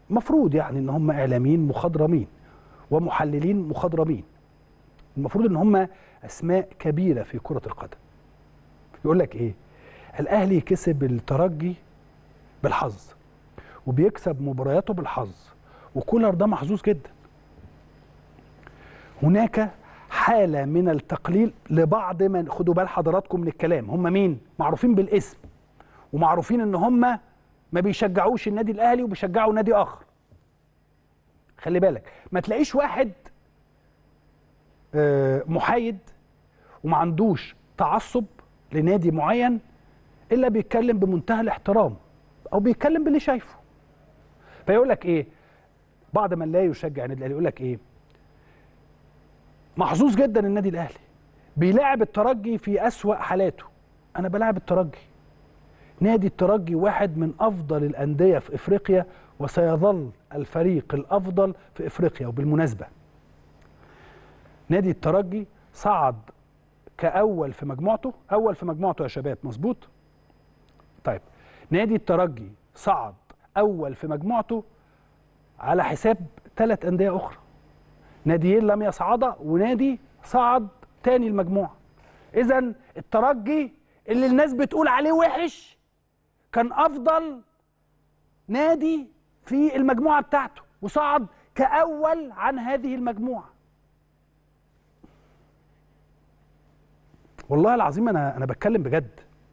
مفروض يعني ان هم اعلاميين مخضرمين ومحللين مخضرمين المفروض ان هم اسماء كبيره في كره القدم يقول لك ايه الاهلي كسب الترجي بالحظ وبيكسب مبارياته بالحظ وكولر ده محظوظ جدا هناك حاله من التقليل لبعض من خدوا بال حضراتكم من الكلام هم مين معروفين بالاسم ومعروفين ان هم ما بيشجعوش النادي الاهلي وبيشجعوا نادي اخر خلي بالك ما تلاقيش واحد آه، محايد وما عندوش تعصب لنادي معين الا بيتكلم بمنتهى الاحترام او بيتكلم باللي شايفه فيقول لك ايه بعض من لا يشجع النادي الاهلي يقول لك ايه محظوظ جدا النادي الاهلي بيلاعب الترجي في اسوا حالاته انا بلاعب الترجي نادي الترجي واحد من افضل الانديه في افريقيا وسيظل الفريق الافضل في افريقيا وبالمناسبه نادي الترجي صعد كاول في مجموعته اول في مجموعته يا شباب مظبوط طيب نادي الترجي صعد اول في مجموعته على حساب ثلاث انديه اخرى ناديين لم يصعدا ونادي صعد تاني المجموعه اذا الترجي اللي الناس بتقول عليه وحش كان افضل نادي في المجموعه بتاعته وصعد كاول عن هذه المجموعه والله العظيم انا انا بتكلم بجد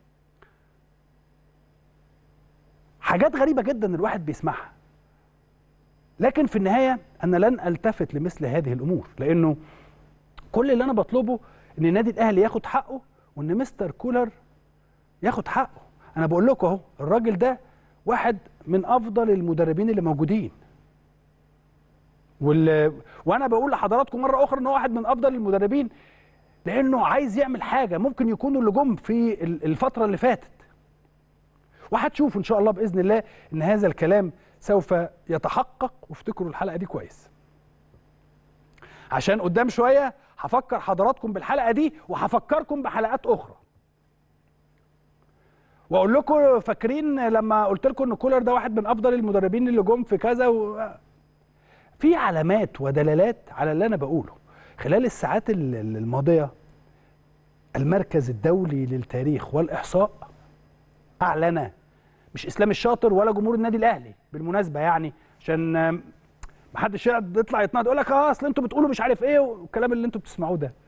حاجات غريبه جدا الواحد بيسمعها لكن في النهايه انا لن التفت لمثل هذه الامور لانه كل اللي انا بطلبه ان النادي الاهلي ياخد حقه وان مستر كولر ياخد حقه انا بقول لكم اهو الراجل ده واحد من افضل المدربين اللي موجودين وال... وانا بقول لحضراتكم مره اخرى ان هو واحد من افضل المدربين لانه عايز يعمل حاجه ممكن يكونوا اللي جم في ال- الفتره اللي فاتت وهتشوفوا ان شاء الله باذن الله ان هذا الكلام سوف يتحقق وافتكروا الحلقه دي كويس عشان قدام شويه هفكر حضراتكم بالحلقه دي وهفكركم بحلقات اخرى واقول لكم فاكرين لما قلت لكم ان كولر ده واحد من افضل المدربين اللي جم في كذا و... في علامات ودلالات على اللي انا بقوله خلال الساعات ال- ال- الماضيه المركز الدولي للتاريخ والاحصاء اعلن مش اسلام الشاطر ولا جمهور النادي الاهلي بالمناسبه يعني عشان آم، محدش يقعد يطلع يتناقض يقول لك اه اصل انتوا بتقولوا مش عارف ايه والكلام اللي انتوا بتسمعوه ده